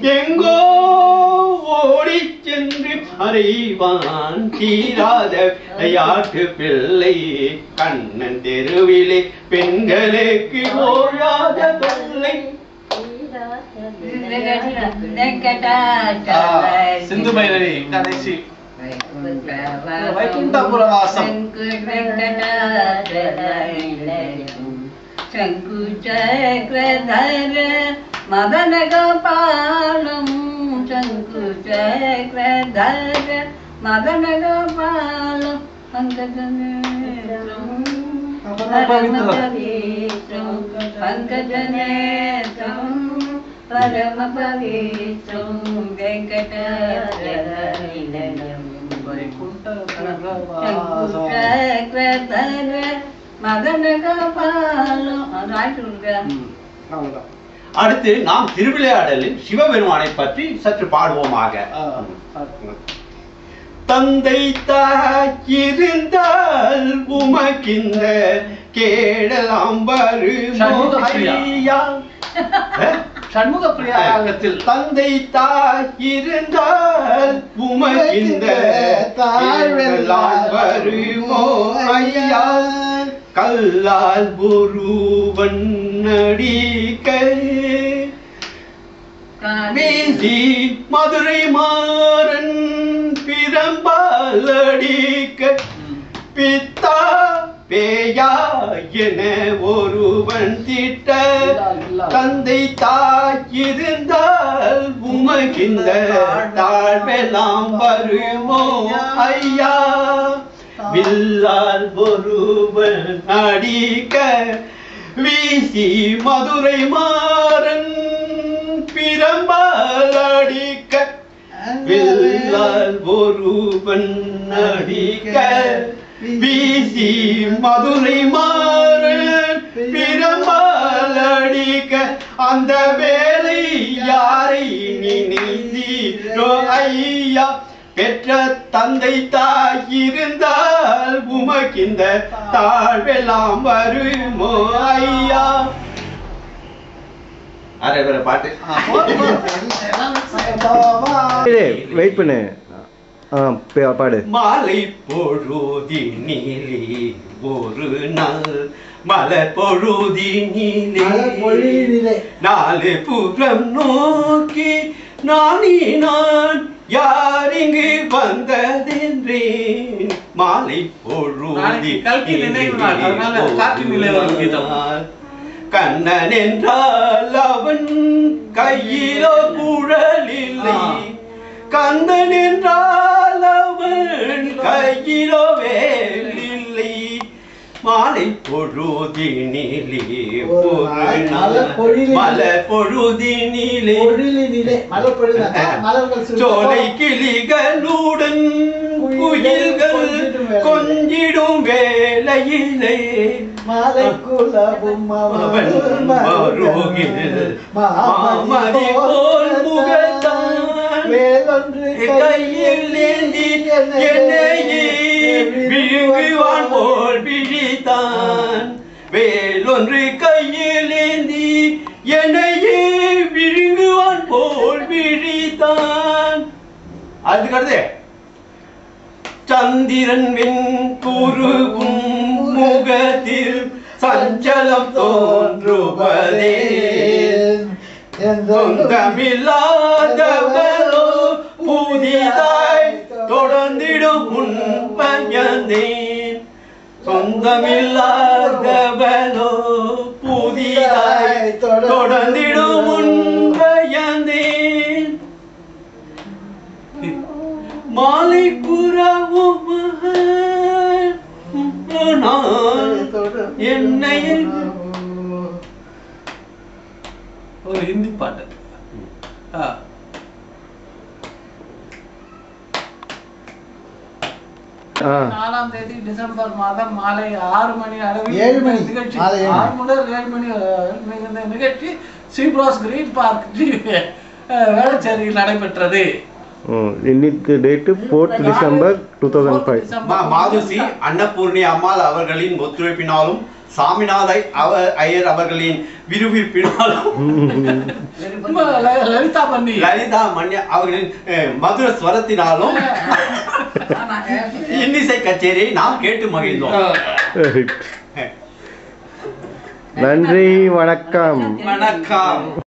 எங்கோ ஓடிச் சென்று அறைவான் தீராத விளையாட்டு பிள்ளை கண்ணன் தெருவிலே பெண்களுக்கு ஓயாத தொல்லை சிந்து பைரவி கடைசி வைகுண்டபுர வாசம். சங்குச்சக்கரதர மதன கோபாலம் சங்குச்சக்கரதர மதன கோபாலம் பங்கஜநேசம் பரமபவித்ரம் பங்கஜநேசம் பரமபவித்ரம் வெங்கடாச்சலம் வைகுண்டபுர வாசம். சங்குச்சக்கரதர மதன கோபாலம் அது ஆயிட்டு இருக்கா ம், அவ்வளவுதான். அடுத்து நாம் திருவிளையாடலில் சிவபெருமானை பற்றி சற்று பாடுவோமாக ஆ, ஆ. தந்தை தாயிருந்தால் உமக்கிந்த கேடலாம் வருமோ சண்முகப்பிரியா. ஐயா அஹ்? சண்முக பிரியா ராகத்தில் தந்தை தாயிருந்தால் உமக்கிந்த கேடலாம் வருமோ ஐயா கல்லால் ஒருவன் நடிக்க வீசி மதுரை மாறன் பிரம்பால் அடிக்க பித்தா பேயா என ஒருவன் திட்ட தந்தை தாயிருந்தால் உமகிந்த தாழ்வெல்லாம் வருமோ ஐயா வில்லால் ஒருவன் அடிக்க வீசி மதுரை மாறன் பிரம்பால் அடிக்க வில்லால் ஒருவன் அடிக்க வீசி மதுரை மாறன் பிரம்பால் அடிக்க அந்த வேலை யாரை நினைந்தீரோ ஐயா பெற்ற தந்தை தாய் இருந்தால் உமக்கிந்த தாழ்வெல்லாம் வருமோ ஐயா அரே வர பாட்டு வெயிட் பண்ணு ஆ பே- பாடு மாலை பொழுதினிலே ஒரு நாள் மலர் பொழுதினிலே நாலு புறம் நோக்கி நானி நான் யார் இங்கு வந்ததென்றேன் மாலை நாளைக்கு கல்கி நினைவு நாள். அதனால காற்று நிலவரம் கீதம். கண்ணன் என்றால் அவன் கையிலோ குழலில்லை ஆ. கந்தன் என்றால் அவன் கையிலோ வேலில்லை மாலை பொழுதினிலே ஒரு ஒரு நாள் நாள் மலர் பொழிலிலே. மலர் பொழுதினிலே பொழிலினிலே மலப்பொழுது மலர்கள் சுருக்கம். சோலை கிளிகளுடன் குயில்கள் கொஞ்சிடும் வேலையிலே மாலை குலவும் அவன் மருகில் மாமதி போல் முகத்தான் வேலொன்று கையில் ஏந்தி என்னையே விழுங்குவான் போல் விழித்தான் வேலொன்று கையில் ஏந்தி என்னையே விழுங்குவான் போல் விழித்தான் அதுக்கடுத்து சந்திரன் வெண் குருவும் முகத்தில் சஞ்சலம் தோன்றுவதே சொந்தமில்லாதவரோ புதிதாய் தொடர்ந்திடும் உன் பயந்தேன் சொந்தமில்லாதவரோ புதிதாய் தொடர்ந்திடும் உன் பயந்தேன் மாலை புறவும் நான் என்னை ஒரு ஹிந்தி பாட்டு ஆ. ஆ நாலாம் தேதி டிசம்பர் மாதம் மாலை ஆறு மணி அளவில் ஏழு மணி. இந்த நிகழ்ச்சி மாலை ஏழு ஆறு மணி. முதல் ஏழு மணி அஹ், இந்த நிகழ்ச்சி சீப்ராஸ் கிரீன் பார்க் வேளச்சேரியில் நடைபெற்றது ம், இன்னைக்கு date fourth December two thousand five December மா- மாதுசி அன்னபூர்ணி அம்மாள் அவர்களின் ஒத்துழைப்பினாலும் சாமிநாத அவ ஐயர் அவர்களின் விறுவிறுப்பினாலும் ரொம்ப ல- லலிதா பண்ணி லலிதா மன்ய அவர்களின் அஹ், மதுர ஸ்வரத்தினாலும் ஆமா இன்னிசை கச்சேரியை நாம் கேட்டு மகிழ்ந்தோம் நன்றி வணக்கம் வணக்கம்